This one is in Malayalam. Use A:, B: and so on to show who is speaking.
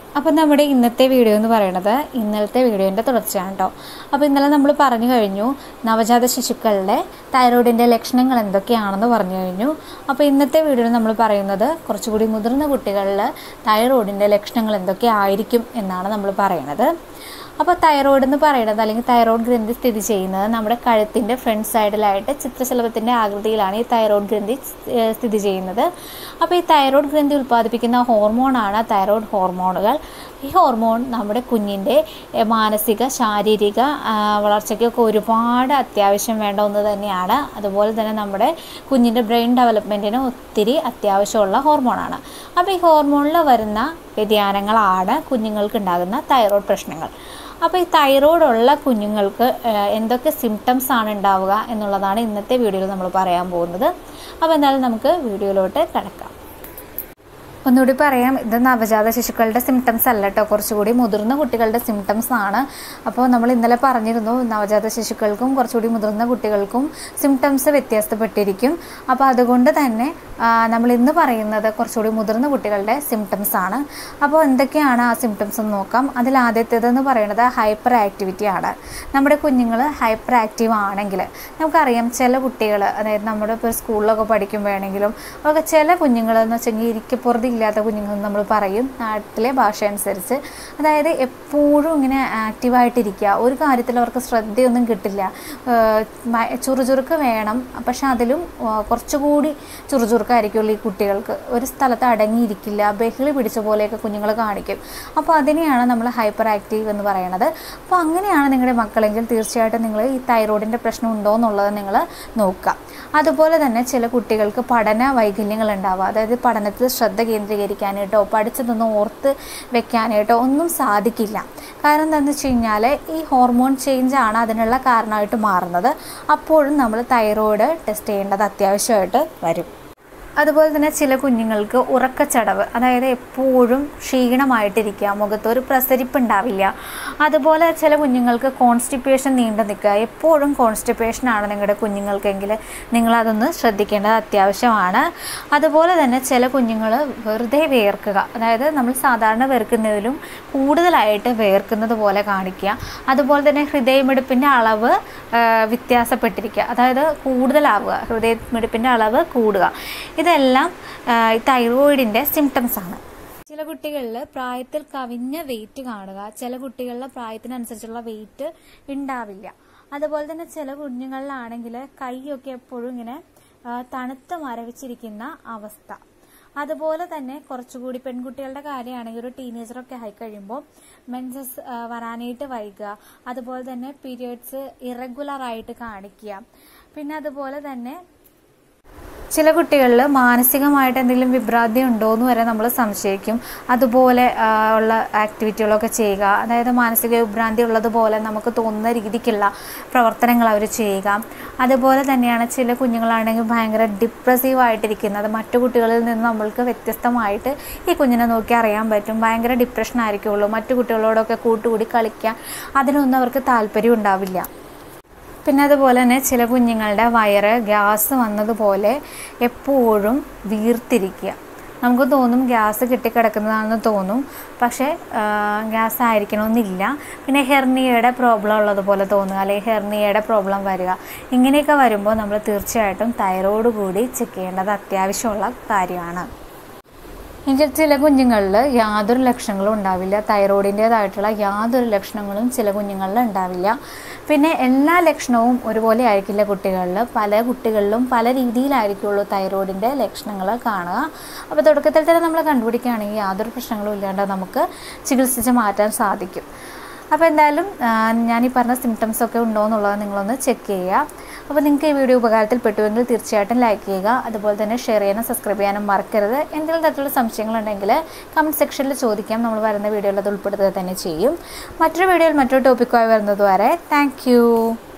A: അപ്പോൾ നമ്മുടെ ഇന്നത്തെ വീഡിയോ എന്ന് പറയുന്നത് ഇന്നലത്തെ വീഡിയോൻ്റെ തുടർച്ചയാണ് കേട്ടോ അപ്പോൾ ഇന്നലെ നമ്മൾ പറഞ്ഞു കഴിഞ്ഞു നവജാത ശിശുക്കളുടെ തൈറോയിഡിൻ്റെ ലക്ഷണങ്ങൾ എന്തൊക്കെയാണെന്ന് പറഞ്ഞു കഴിഞ്ഞു അപ്പോൾ ഇന്നത്തെ വീഡിയോയിൽ നമ്മൾ പറയുന്നത് കുറച്ചുകൂടി മുതിർന്ന കുട്ടികളിൽ തൈറോയിഡിൻ്റെ ലക്ഷണങ്ങൾ എന്തൊക്കെ ആയിരിക്കും എന്നാണ് നമ്മൾ പറയുന്നത് അപ്പോൾ തൈറോയിഡ് എന്ന് പറയുന്നത് അല്ലെങ്കിൽ തൈറോയിഡ് ഗ്രന്ഥി സ്ഥിതി ചെയ്യുന്നത് നമ്മുടെ കഴുത്തിൻ്റെ ഫ്രണ്ട് സൈഡിലായിട്ട് ചിത്രശലഭത്തിൻ്റെ ആകൃതിയിലാണ് ഈ തൈറോയിഡ് ഗ്രന്ഥി ഏഹ് സ്ഥിതി ചെയ്യുന്നത് അപ്പോൾ ഈ തൈറോയിഡ് ഗ്രന്ഥി ഉൽപ്പാദിപ്പിക്കുന്ന ഹോർമോണാണ് തൈറോയിഡ് ഹോർമോണുകൾ ഈ ഹോർമോൺ നമ്മുടെ കുഞ്ഞിൻ്റെ ഏഹ് മാനസിക ശാരീരിക ആ, വളർച്ചയ്ക്കൊക്കെ ഒരുപാട് അത്യാവശ്യം വേണ്ട ഒന്ന് തന്നെയാണ് അതുപോലെ തന്നെ നമ്മുടെ കുഞ്ഞിൻ്റെ ബ്രെയിൻ ഡെവലപ്മെൻറ്റിന് ഒത്തിരി അത്യാവശ്യമുള്ള ഹോർമോണാണ് അപ്പോൾ ഈ ഹോർമോണിൽ വരുന്ന വ്യതിയാനങ്ങളാണ് കുഞ്ഞുങ്ങൾക്ക് ഉണ്ടാകുന്ന തൈറോയ്ഡ് പ്രശ്നങ്ങൾ അപ്പോൾ ഈ തൈറോയ്ഡ് ഉള്ള കുഞ്ഞുങ്ങൾക്ക് ഏഹ്, എന്തൊക്കെ സിംറ്റംസ് ആണ് ഉണ്ടാവുക എന്നുള്ളതാണ് ഇന്നത്തെ വീഡിയോയിൽ നമ്മൾ പറയാൻ പോകുന്നത് അപ്പോൾ എന്തായാലും നമുക്ക് വീഡിയോയിലോട്ട് കിടക്കാം ഒന്നുകൂടി പറയാം ഇത് നവജാത ശിശുക്കളുടെ സിംറ്റംസ് അല്ല കേട്ടോ കുറച്ചുകൂടി മുതിർന്ന കുട്ടികളുടെ സിംറ്റംസ് ആണ് അപ്പോൾ നമ്മൾ ഇന്നലെ പറഞ്ഞിരുന്നു നവജാത ശിശുക്കൾക്കും കുറച്ചുകൂടി മുതിർന്ന കുട്ടികൾക്കും സിംറ്റംസ് വ്യത്യാസപ്പെട്ടിരിക്കും അപ്പോൾ അതുകൊണ്ട് തന്നെ ആ, നമ്മൾ ഇന്ന് പറയുന്നത് കുറച്ചുകൂടി മുതിർന്ന കുട്ടികളുടെ സിംറ്റംസ് ആണ് അപ്പോൾ എന്തൊക്കെയാണ് ആ സിംറ്റംസ് എന്ന് നോക്കാം അതിൽ ആദ്യത്തേതെന്ന് പറയുന്നത് ഹൈപ്പർ ആക്ടിവിറ്റി ആണ് നമ്മുടെ കുഞ്ഞുങ്ങൾ ഹൈപ്പർ ആക്റ്റീവ് ആണെങ്കിൽ നമുക്കറിയാം ചില കുട്ടികൾ അതായത് നമ്മുടെ ഇപ്പോൾ സ്കൂളിലൊക്കെ പഠിക്കുമ്പോഴാണെങ്കിലും ഒക്കെ ചില കുഞ്ഞുങ്ങൾ എന്ന് വെച്ചെങ്കിൽ ഇരിക്കപ്പുറത്ത് ഇല്ലാത്ത കുഞ്ഞുങ്ങൾ എന്ന് നമ്മൾ പറയും നാട്ടിലെ ഭാഷ അനുസരിച്ച് അതായത് എപ്പോഴും ഇങ്ങനെ ആക്റ്റീവായിട്ടിരിക്കുക ഒരു കാര്യത്തിൽ അവർക്ക് ശ്രദ്ധയൊന്നും കിട്ടില്ല ഏഹ് മ- ചുറുചുറുക്ക് വേണം പക്ഷെ അതിലും ആ, കുറച്ചുകൂടി ചുറുചുറുക്കായിരിക്കുള്ളൂ ഈ കുട്ടികൾക്ക് ഒരു സ്ഥലത്ത് അടങ്ങിയിരിക്കില്ല ബഹളി പിടിച്ച പോലെയൊക്കെ കുഞ്ഞുങ്ങൾ കാണിക്കും അപ്പോൾ അതിനെയാണ് നമ്മൾ ഹൈപ്പർ ആക്റ്റീവ് എന്ന് പറയുന്നത് അപ്പോൾ അങ്ങനെയാണ് നിങ്ങളുടെ മക്കളെങ്കിൽ തീർച്ചയായിട്ടും നിങ്ങൾ ഈ തൈറോയിഡിൻ്റെ പ്രശ്നം ഉണ്ടോ എന്നുള്ളത് നിങ്ങൾ നോക്കുക അതുപോലെ തന്നെ ചില കുട്ടികൾക്ക് പഠന വൈകല്യങ്ങൾ ഉണ്ടാവുക അതായത് പഠനത്തിൽ ശ്രദ്ധ കേന്ദ്രീകരിക്കാനായിട്ടോ പഠിച്ചതൊന്നും ഓർത്ത് വെക്കാനായിട്ടോ ഒന്നും സാധിക്കില്ല കാരണം എന്താണെന്ന് വെച്ച് കഴിഞ്ഞാൽ ഈ ഹോർമോൺ ചേഞ്ച് ആണ് അതിനുള്ള കാരണമായിട്ട് മാറുന്നത് അപ്പോഴും നമ്മൾ തൈറോയിഡ് ടെസ്റ്റ് ചെയ്യേണ്ടത് അത്യാവശ്യമായിട്ട് വരും അതുപോലെ തന്നെ ചില കുഞ്ഞുങ്ങൾക്ക് ഉറക്കച്ചടവ് അതായത് എപ്പോഴും ക്ഷീണമായിട്ടിരിക്കുക മുഖത്ത് ഒരു പ്രസരിപ്പ് ഉണ്ടാവില്ല അതുപോലെ ചില കുഞ്ഞുങ്ങൾക്ക് കോൺസ്റ്റിപ്പേഷൻ നീണ്ടു നിൽക്കുക എപ്പോഴും കോൺസ്റ്റിപ്പേഷനാണ് നിങ്ങളുടെ കുഞ്ഞുങ്ങൾക്കെങ്കിൽ നിങ്ങളതൊന്ന് ശ്രദ്ധിക്കേണ്ടത് അത്യാവശ്യമാണ് അതുപോലെ തന്നെ ചില കുഞ്ഞുങ്ങൾ വെറുതെ വേർക്കുക അതായത് നമ്മൾ സാധാരണ വേർക്കുന്നതിലും കൂടുതലായിട്ട് വേർക്കുന്നത് പോലെ കാണിക്കുക അതുപോലെ തന്നെ ഹൃദയമിടിപ്പിൻ്റെ അളവ് ആ, വ്യത്യാസപ്പെട്ടിരിക്കുക അതായത് കൂടുതലാവുക ഹൃദയമിടിപ്പിൻ്റെ അളവ് കൂടുക ഇതെല്ലാം ആ, ഈ തൈറോയിഡിൻ്റെ സിംറ്റംസ് ആണ് ചില കുട്ടികളിൽ പ്രായത്തിൽ കവിഞ്ഞ വെയിറ്റ് കാണുക ചില കുട്ടികളിലെ പ്രായത്തിനനുസരിച്ചുള്ള വെയിറ്റ് ഉണ്ടാവില്ല അതുപോലെ തന്നെ ചില കുഞ്ഞുങ്ങളിലാണെങ്കിൽ കൈയൊക്കെ എപ്പോഴും ഇങ്ങനെ ആ, തണുത്ത് മരവിച്ചിരിക്കുന്ന അവസ്ഥ അതുപോലെ തന്നെ കുറച്ചുകൂടി പെൺകുട്ടികളുടെ കാര്യമാണെങ്കിൽ ഒരു ടീനേജറൊക്കെ ആയി കഴിയുമ്പോൾ മെൻസസ് വരാനായിട്ട് വൈകുക അതുപോലെ തന്നെ പീരിയഡ്സ് ഇറഗുലർ ആയിട്ട് കാണിക്കുക പിന്നെ അതുപോലെ തന്നെ ചില കുട്ടികളിൽ മാനസികമായിട്ട് എന്തെങ്കിലും വിഭ്രാന്തി ഉണ്ടോ എന്ന് വരെ നമ്മൾ സംശയിക്കും അതുപോലെ ആ, ഉള്ള ആക്ടിവിറ്റികളൊക്കെ ചെയ്യുക അതായത് മാനസിക വിഭ്രാന്തി ഉള്ളതുപോലെ നമുക്ക് തോന്നുന്ന രീതിക്കുള്ള പ്രവർത്തനങ്ങൾ അവർ ചെയ്യുക അതുപോലെ തന്നെയാണ് ചില കുഞ്ഞുങ്ങളാണെങ്കിൽ ഭയങ്കര ഡിപ്രസീവ് ആയിട്ടിരിക്കുന്നത് മറ്റു കുട്ടികളിൽ നിന്ന് നമ്മൾക്ക് വ്യത്യസ്തമായിട്ട് ഈ കുഞ്ഞിനെ നോക്കി അറിയാൻ പറ്റും ഭയങ്കര ഡിപ്രഷൻ ആയിരിക്കുള്ളൂ മറ്റു കുട്ടികളോടൊക്കെ കൂട്ടുകൂടി കളിക്കാൻ അതിനൊന്നും അവർക്ക് താല്പര്യം ഉണ്ടാവില്ല പിന്നെ അതുപോലെ തന്നെ ചില കുഞ്ഞുങ്ങളുടെ വയറ് ഗ്യാസ് വന്നതുപോലെ എപ്പോഴും വീർത്തിരിക്കുക നമുക്ക് തോന്നും ഗ്യാസ് കെട്ടിക്കിടക്കുന്നതാണെന്ന് തോന്നും പക്ഷേ ആ, ഗ്യാസ് ആയിരിക്കണമെന്നില്ല പിന്നെ ഹെർണിയയുടെ പ്രോബ്ലം ഉള്ളതുപോലെ തോന്നുക അല്ലെങ്കിൽ ഹെർണിയയുടെ പ്രോബ്ലം വരിക ഇങ്ങനെയൊക്കെ വരുമ്പോൾ നമ്മൾ തീർച്ചയായിട്ടും തൈറോയ്ഡ് കൂടി ചെക്ക് ചെയ്യേണ്ടത് അത്യാവശ്യമുള്ള കാര്യമാണ് എങ്കിൽ ചില കുഞ്ഞുങ്ങളിൽ യാതൊരു ലക്ഷണങ്ങളും ഉണ്ടാവില്ല തൈറോയിഡിൻ്റേതായിട്ടുള്ള യാതൊരു ലക്ഷണങ്ങളും ചില കുഞ്ഞുങ്ങളിൽ ഉണ്ടാവില്ല പിന്നെ എല്ലാ ലക്ഷണവും ഒരുപോലെ ആയിരിക്കില്ല കുട്ടികളിൽ പല കുട്ടികളിലും പല രീതിയിലായിരിക്കുള്ളൂ തൈറോയിഡിൻ്റെ ലക്ഷണങ്ങൾ കാണുക അപ്പോൾ തുടക്കത്തിൽ തന്നെ നമ്മൾ കണ്ടുപിടിക്കുകയാണെങ്കിൽ യാതൊരു പ്രശ്നങ്ങളും ഇല്ലാണ്ട് നമുക്ക് ചികിത്സിച്ച് മാറ്റാൻ സാധിക്കും അപ്പോൾ എന്തായാലും ആ, ഞാൻ ഈ പറഞ്ഞ സിംറ്റംസ് ഒക്കെ ഉണ്ടോ എന്നുള്ളത് നിങ്ങളൊന്ന് ചെക്ക് ചെയ്യുക അപ്പോൾ നിങ്ങൾക്ക് ഈ വീഡിയോ ഉപകാരത്തിൽപ്പെട്ടുവെങ്കിൽ തീർച്ചയായിട്ടും ലൈക്ക് ചെയ്യുക അതുപോലെ തന്നെ ഷെയർ ചെയ്യാനും സബ്സ്ക്രൈബ് ചെയ്യാനും മറക്കരുത് എന്തെങ്കിലും തരത്തിലുള്ള സംശയങ്ങളുണ്ടെങ്കിൽ കമൻറ്റ് സെക്ഷനിൽ ചോദിക്കാം നമ്മൾ വരുന്ന വീഡിയോയിൽ അത് ഉൾപ്പെടുത്തുക തന്നെ ചെയ്യും മറ്റൊരു വീഡിയോയിൽ മറ്റൊരു ടോപ്പിക്കുമായി വരുന്നത് വരെ താങ്ക്